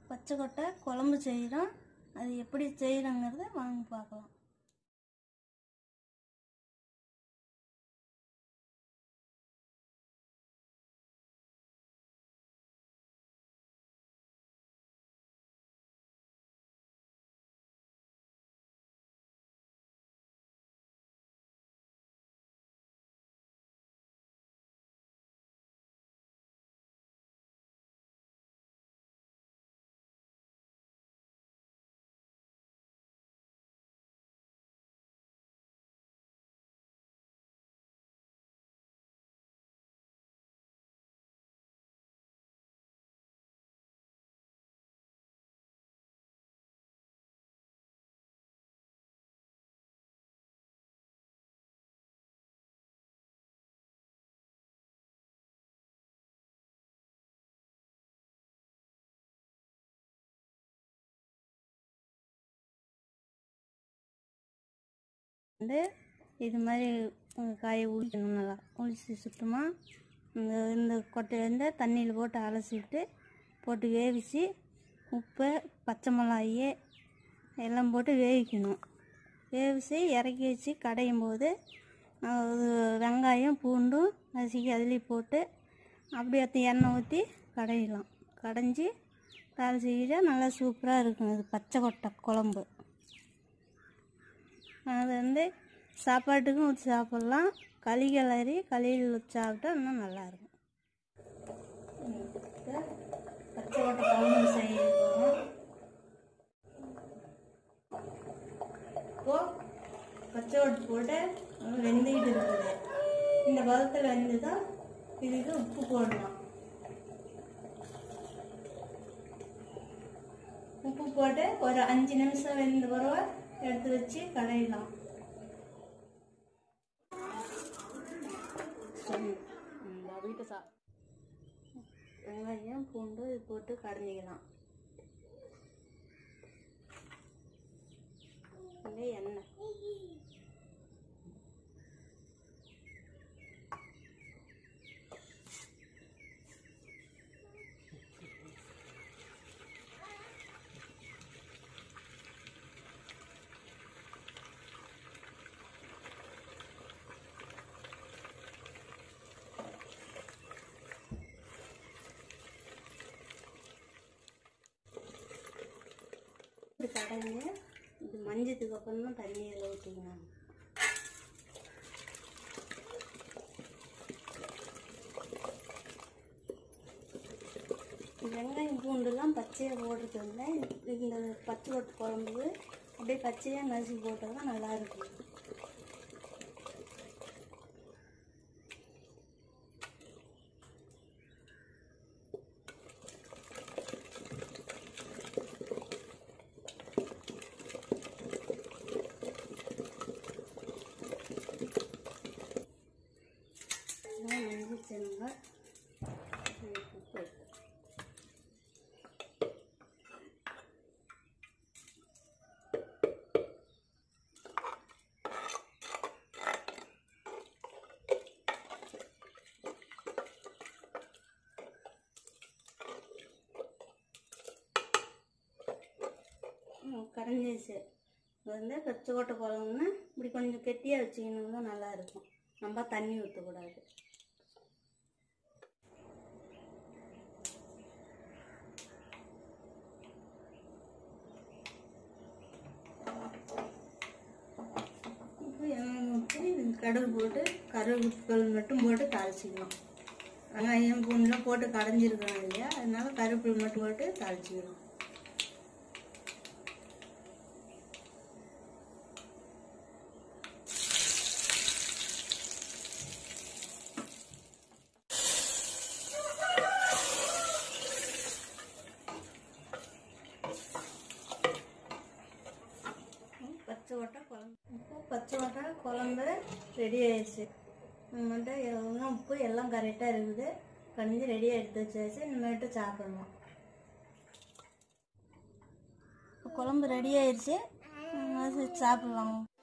பச்சை கொட்டை குழம்பு செய்கிறோம் அது எப்படி செய்கிறோங்கிறத வாங்க பார்க்கலாம் வந்து இது மாதிரி உம், காயை உளிக்கணும் நல்லா உளிச்சு சுத்தமாக இந்த இந்த கொட்டையை வந்து தண்ணியில் போட்டு அலசிட்டு போட்டு வேவிச்சு உப்பு பச்சை மிளகாயி எல்லாம் போட்டு வேவிக்கணும் வேவிச்சு இறக்கி வச்சு கடையும் போது அது வெங்காயம் பூண்டும் நசுக்கி அதுலேயும் போட்டு அப்படியே அத்த எண்ணெய் ஊற்றி கடையலாம் கடைஞ்சி தாளிச்சிக்கிட்டா நல்லா சூப்பராக இருக்கும் இது பச்சை கொட்டை குழம்பு அது வந்து சாப்பாட்டுக்கும் ஊற்றி சாப்பிட்லாம் களி கிளறி களியில் ஊற்றி சாப்பிட்டா இன்னும் நல்லாயிருக்கும் பச்சை கொட்டை குழம்பு செய்ய போகிறோம் இப்போ பச்சை கொட்டை போட்டு நல்லா வெந்துக்கிட்டு இருக்குது இந்த பதத்தில் வெந்து தான் இதுக்கு உப்பு போடணும் உப்பு போட்டு ஒரு அஞ்சு நிமிஷம் வெந்த பிறகு எடுத்து வச்சு கடையலாம் வீட்டை சா வெங்காயம் பூண்டு இது போட்டு கடைஞ்சிக்கலாம் இந்த எண்ணெய் இது கடைஞ்சி இது மஞ்சத்துக்கு அப்புறம் தான் தண்ணி இதில் ஊற்றிக்கணும் வெங்காயம் பூண்டுலாம் பச்சையாக போடுறது இல்லை இந்த பச்சை கொட்டை குழம்பு அப்படியே பச்சையாக நசுக்கி போட்டால் தான் நல்லா இருக்கும் இதெல்லாம் மஞ்சள் சேனுங்க உப்பு ம், கரைஞ்சிருச்சு இது வந்து பச்சை கொட்டை குழம்புன்னா இப்படி கொஞ்சம் கெட்டியாக வச்சுக்கணும்னா நல்லா இருக்கும் ரொம்ப தண்ணி ஊற்றக்கூடாது இப்போ எண்ணெய் ஊற்றி கடுகு போட்டு கருவேப்பில் மட்டும் போட்டு தாளிச்சிக்கலாம் வெங்காயம் பூண்டுலாம் போட்டு கடைஞ்சிருக்கிறோம் இல்லையா அதனால கருவேப்பில் மட்டும் போட்டு தாளிச்சிக்கலாம் பச்சை வட்டை குழம்பு இப்போ பச்சை வட்டை குழம்பு ரெடி ஆயிடுச்சு நம்மகிட்ட எல்லாம் உப்பு எல்லாம் கரெக்டாக இருக்குது கணிஞ்சு ரெடியாக எடுத்து வச்சாச்சு இனிமேட்டு சாப்பிடணும் இப்போ குழம்பு ரெடி ஆயிடுச்சு ம், அது சாப்பிடலாம்